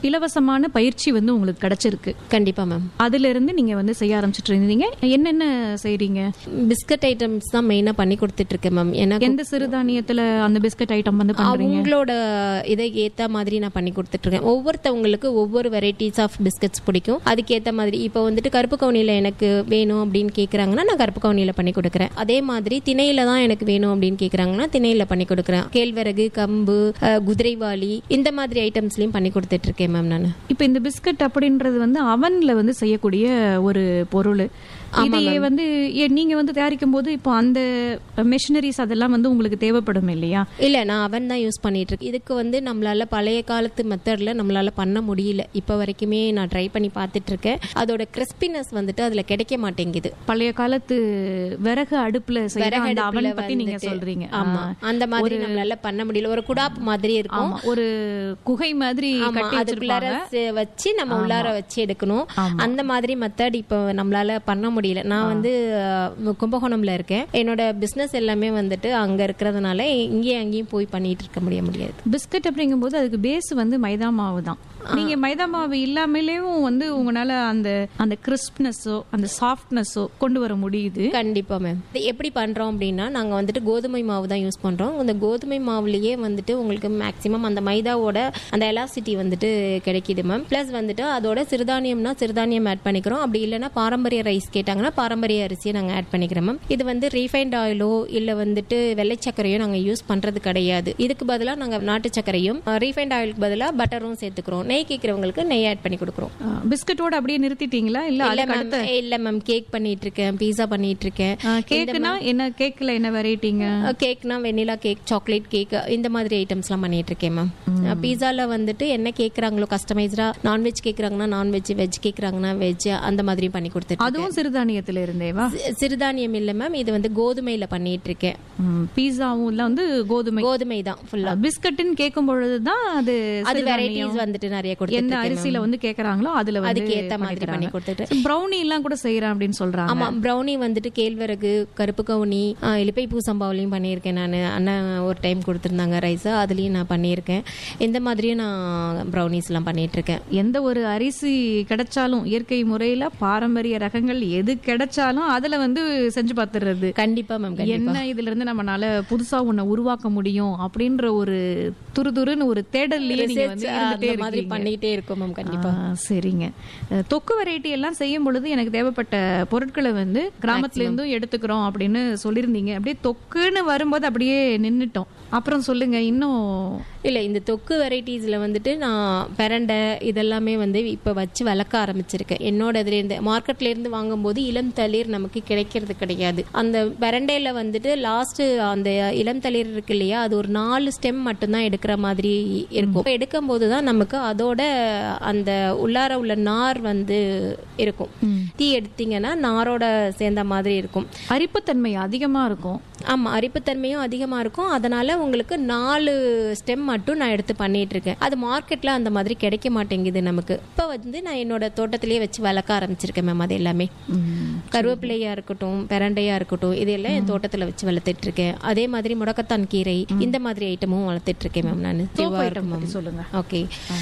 இலவசமான பயிற்சி வந்து உங்களுக்கு கிடைச்சிருக்கு கண்டிப்பா மேம் அதுல இருந்து நீங்க வந்து செய்ய ஆரம்பிச்சிட்டு இருந்தீங்க என்னென்ன செய்றீங்க பிஸ்கட் ஐட்டம்ஸ் தான் மெயினா பண்ணி கொடுத்துட்டு இருக்கேன் மேம் எனக்கு எந்த சிறுதானியத்துல அந்த பிஸ்கட் ஐட்டம் வந்து பண்றீங்க அவங்களோட இதை ஏத்த மாதிரி நான் பண்ணி கொடுத்துட்டு இருக்கேன் ஒவ்வொருத்தவங்களுக்கு ஒவ்வொரு வெரைட்டிஸ் ஆஃப் பிஸ்கட்ஸ் பிடிக்கும் அதுக்கு ஏத்த மாதிரி இப்போ வந்துட்டு கருப்பு கவுனியில எனக்கு வேணும் அப்படின்னு கேக்குறாங்கன்னா நான் கருப்பு கவுனியில பண்ணி கொடுக்குறேன் அதே மாதிரி திணையில தான் எனக்கு வேணும் அப்படின்னு கேக்குறாங்கன்னா திணையில பண்ணி கொடுக்குறேன் கேழ்வரகு கம்பு அஹ், குதிரைவாளி இந்த மாதிரி ஐட்டம்ஸ்லயும் பண்ணி கொடுத்துட்டு இருக்கேன் மேம் நான் இப்ப இந்த பிஸ்கட் அப்படின்றது வந்து அவன்ல வந்து செய்யக்கூடிய ஒரு பொருள் இதையே வந்து ஏ- நீங்க வந்து தயாரிக்கும் போது இப்போ அந்த மெஷினரிஸ் அதெல்லாம் வந்து உங்களுக்கு தேவைப்படும் இல்லையா இல்ல நான் அவன் தான் யூஸ் பண்ணிட்டு இருக்கேன் இதுக்கு வந்து நம்மளால பழைய காலத்து மெத்தட்ல நம்மளால பண்ண முடியல இப்ப வரைக்குமே நான் ட்ரை பண்ணி பார்த்துட்டு இருக்கேன் அதோட கிறிஸ்பினஸ் வந்துட்டு அதுல கிடைக்க மாட்டேங்குது பழைய காலத்து விறகு அடுப்புல செய்யற விறகு அந்த அடுப்புல அவன் பத்தி நீங்க வந்துட்டு, சொல்றீங்க ஆமா ஆ. அந்த மாதிரி நம்மளால பண்ண முடியல ஒரு குடாப் மாதிரி இருக்கும் ஆமா ஒரு குகை மாதிரி ஆமா கட்டி அதுக்குள்ளார வச்சிருப்பாங்க சே- வச்சு நம்ம உள்ளார வச்சு எடுக்கணும் ஆமா. அந்த மாதிரி மெத்தட் இப்போ நம்மளால பண்ண முடியல நான் வந்து அஹ், கும்பகோணம்ல இருக்கேன் என்னோட பிசினஸ் எல்லாமே வந்துட்டு அங்க இருக்கிறதுனால இங்கேயும் அங்கேயும் போய் பண்ணிட்டு இருக்க முடிய முடியாது பிஸ்கட் அப்படிங்கும்போது அதுக்கு பேஸ் வந்து மைதா மாவு தான் நீங்க மைதா மாவு இல்லாமலேயும் வந்து உங்களால அந்த அந்த கிறிஸ்ப்னஸோ அந்த சாஃப்ட்னஸோ கொண்டு வர முடியுது கண்டிப்பா மேம் இது எப்படி பண்றோம் அப்படின்னா நாங்க வந்துட்டு கோதுமை மாவு தான் யூஸ் பண்றோம் அந்த கோதுமை மாவுலயே வந்துட்டு உங்களுக்கு மேக்ஸிமம் அந்த மைதாவோட அந்த எலாசிட்டி வந்துட்டு கிடைக்குது மேம் ப்ளஸ் வந்துட்டு அதோட சிறுதானியம்னா சிறுதானியம் ஆட் பண்ணிக்கிறோம் அப்படி இல்லைன்னா பாரம்பரிய ரைஸ் கேட்டாங்கன்னா பாரம்பரிய அரிசியை நாங்க ஆட் பண்ணிக்கிறோம் மேம் இது வந்து ரீஃபைண்ட் ஆயிலோ இல்ல வந்துட்டு வெள்ளை சர்க்கரையோ நாங்க யூஸ் பண்றது கிடையாது இதுக்கு பதிலா நாங்க நாட்டு சர்க்கரையும் ரீஃபைண்ட் ஆயிலுக்கு பதிலா பட்டரும் சேர்த்துக்கிறோம் நெய் கேட்கறவங்களுக்கு நெய் ஆட் பண்ணி கொடுக்குறோம் பிஸ்கட்டோட அப்படியே நிறுத்திட்டீங்களா இல்ல இல்ல அதுக்கு அடுத்த மேம் இல்ல மேம் கேக் பண்ணிட்டு இருக்கேன் பீஸா பண்ணிட்டு இருக்கேன் கேக்குனா என்ன கேக்ல என்ன வெரைட்டிங்க கேக்னா வெண்ணிலா கேக் சாக்லேட் கேக் இந்த மாதிரி ஐட்டம்ஸ்லாம் பண்ணிட்டு இருக்கேன் மேம் பீஸால வந்துட்டு என்ன கேக்குறாங்களோ கஸ்டமைஸ்டா நான்வெஜ் கேக்குறாங்கன்னா நான்வெஜ் வெஜ் கேக்குறாங்கன்னா வெஜ் அந்த மாதிரி பண்ணி கொடுத்துட்டு அதுவும் சிறுதானியத்துல இருந்தேவா சி- சிறுதானியம் இல்ல மேம் இது வந்து கோதுமையில பண்ணிட்டு இருக்கேன் பீஸாவும் இல்ல வந்து கோதுமை கோதுமை தான் ஃபுல்லா பிஸ்கட்னு கேட்கும் பொழுதுதான் அது அது சிறுதானியம். வெரைட்டிஸ் வந்துட்டு நிறைய எந்த கொடுத்துட்டு அரிசியில வந்து கேக்குறாங்களோ அதுல வந்து அதுக்கு ஏத்த மாதிரி பண்ணி கொடுத்துட்டு ப்ரௌனி எல்லாம் கூட செய்யறேன் அப்படின்னு சொல்றாங்க ஆமா ப்ரௌனி வந்துட்டு கேழ்வரகு கருப்பு கவுனி ஆ, இலுப்பை பூசம்பாவிலையும் பண்ணியிருக்கேன் நான் அண்ணன் ஒரு டைம் கொடுத்துருந்தாங்க ரைஸ் அதுலயும் நான் பண்ணியிருக்கேன் இந்த மாதிரியும் நான் ப்ரௌனிஸ் எல்லாம் பண்ணிட்டு இருக்கேன் எந்த ஒரு அரிசி கிடைச்சாலும் இயற்கை முறையில பாரம்பரிய ரகங்கள் எது கிடைச்சாலும் அதுல வந்து செஞ்சு பார்த்துடுறது கண்டிப்பா மேம் கண்டிப்பா என்ன இதுல இருந்து நம்மனால புதுசா ஒண்ண உருவாக்க முடியும் அப்படின்ற ஒரு துருதுருன்னு ஒரு தேடல்லயே நீங்க வந்து இருந்துட்டே அந்த மாதிரி இருக்கீங்க. பண்ணிட்டே இருக்கோம் மேம் கண்டிப்பா ஆ, சரிங்க அஹ், தொக்கு வெரைட்டி எல்லாம் செய்யும் பொழுது எனக்கு தேவைப்பட்ட பொருட்களை வந்து கிராமத்துல இருந்தும் எடுத்துக்கிறோம் அப்படின்னு சொல்லியிருந்தீங்க அப்படியே தொக்குன்னு வரும்போது அப்படியே நின்னுட்டோம் அப்புறம் சொல்லுங்க இன்னும் இல்ல இந்த தொக்கு வெரைட்டிஸ்ல வந்துட்டு நான் பெரண்டை இதெல்லாமே வந்து இப்ப வச்சு வளர்க்க ஆரம்பிச்சிருக்கேன் என்னோட இதுல இருந்து மார்க்கெட்ல இருந்து வாங்கும்போது இளம் தளிர் நமக்கு கிடைக்கிறது கிடையாது அந்த பெரண்டையில வந்துட்டு லாஸ்ட் அந்த இளம் தளிர் இருக்கு இல்லையா அது ஒரு நாலு ஸ்டெம் மட்டும்தான் எடுக்கிற மாதிரி இருக்கும் எடுக்கும் போதுதான் நமக்கு அதோட அந்த உள்ளார உள்ள நார் வந்து இருக்கும் தீ எடுத்தீங்கன்னா நாரோட சேர்ந்த மாதிரி இருக்கும் அரிப்புத்தன்மை அதிகமா இருக்கும் ஆமா அரிப்புத்தன்மையும் அதிகமா இருக்கும் அதனால உங்களுக்கு நாலு ஸ்டெம் மட்டும் நான் எடுத்து பண்ணிட்டு இருக்கேன் அது மார்க்கெட்ல அந்த மாதிரி கிடைக்க மாட்டேங்குது நமக்கு இப்ப வந்து நான் என்னோட தோட்டத்திலேயே வச்சு வளர்க்க ஆரம்பிச்சிருக்கேன் மேம் அது எல்லாமே கருவேப்பிலையா இருக்கட்டும் பெரண்டையா இருக்கட்டும் இதெல்லாம் என் தோட்டத்துல வச்சு வளர்த்துட்டு இருக்கேன் அதே மாதிரி முடக்கத்தான் கீரை இந்த மாதிரி ஐட்டமும் வளர்த்துட்டு இருக்கேன் மேம் நான் item பத்தி சொல்லுங்க. ஓகே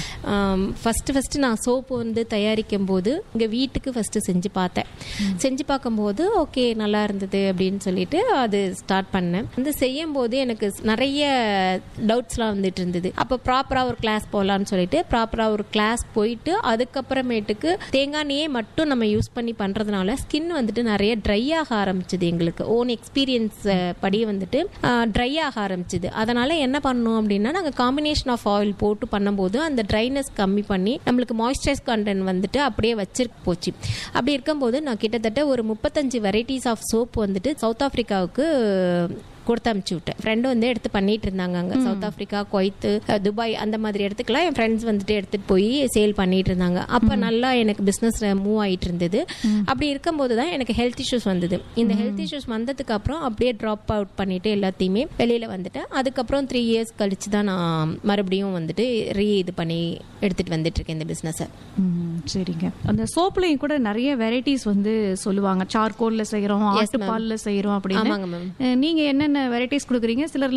ஃபர்ஸ்ட் ஃபர்ஸ்ட் நான் சோப்பு வந்து தயாரிக்கும் போது இங்க வீட்டுக்கு ஃபர்ஸ்ட் செஞ்சு பார்த்தேன் செஞ்சு பார்க்கும்போது ஓகே நல்லா இருந்தது அப்படின்னு சொல்லிட்டு அது ஸ்டார்ட் பண்ணேன் வந்து செய்யும் போது எனக்கு நிறைய டவுட்ஸ்லாம் வந்துட்டு இருந்தது அப்போ ப்ராப்பராக ஒரு கிளாஸ் போகலான்னு சொல்லிட்டு ப்ராப்பராக ஒரு கிளாஸ் போயிட்டு அதுக்கப்புறமேட்டுக்கு தேங்காய் எண்ணெயே மட்டும் நம்ம யூஸ் பண்ணி பண்ணுறதுனால ஸ்கின் வந்துட்டு நிறைய ட்ரை ஆக ஆரம்பிச்சது எங்களுக்கு ஓன் எக்ஸ்பீரியன்ஸ் படி வந்துட்டு ட்ரை ஆக ஆரம்பிச்சது அதனால என்ன பண்ணோம் அப்படின்னா நாங்கள் காம்பினேஷன் ஆஃப் ஆயில் போட்டு பண்ணும்போது அந்த ட்ரைனஸ் கம்மி பண்ணி நம்மளுக்கு மாய்ஸ்சரைஸ் கண்டென்ட் வந்துட்டு அப்படியே வச்சிருக்கு போச்சு அப்படி இருக்கும்போது நான் கிட்டத்தட்ட ஒரு முப்பத்தஞ்சு வெரைட்டிஸ் ஆஃப் சோப் வந்துட்டு சவுத் ஆப்பிரிக்காவுக்கு கொடுத்து அமுச்சு விட்டேன் ஃப்ரெண்டு வந்து எடுத்து பண்ணிட்டு இருந்தாங்க அங்க சவுத் ஆப்பிரிக்கா குவைத்து அஹ், துபாய் அந்த மாதிரி இடத்துக்குலாம் என் ஃப்ரெண்ட்ஸ் வந்துட்டு எடுத்துட்டு போய் சேல் பண்ணிட்டு இருந்தாங்க அப்ப நல்லா எனக்கு பிசினஸ் மூவ் ஆயிட்டு இருந்தது அப்படி இருக்கும்போது தான் எனக்கு ஹெல்த் இஷ்யூஸ் வந்தது இந்த ஹெல்த் இஷ்யூஸ் வந்ததுக்கு அப்புறம் அப்படியே ட்ராப் அவுட் பண்ணிட்டு எல்லாத்தையுமே வெளியில வந்துட்டேன் அதுக்கப்புறம் த்ரீ இயர்ஸ் கழிச்சு தான் நான் மறுபடியும் வந்துட்டு ரீ இது பண்ணி எடுத்துட்டு வந்துட்டு இருக்கேன் இந்த பிசினஸை ம், சரிங்க அந்த சோப்லயும் கூட நிறைய வெரைட்டிஸ் வந்து சொல்லுவாங்க சார்கோல்ல செய்யறோம் ஆட்டுப்பால்ல செய்யறோம் அப்படின்னு ஆமாங்க மேம் அஹ், நீங்க என்னென்ன வெரைட்டிஸ் கொடுக்குறீங்க சிலர்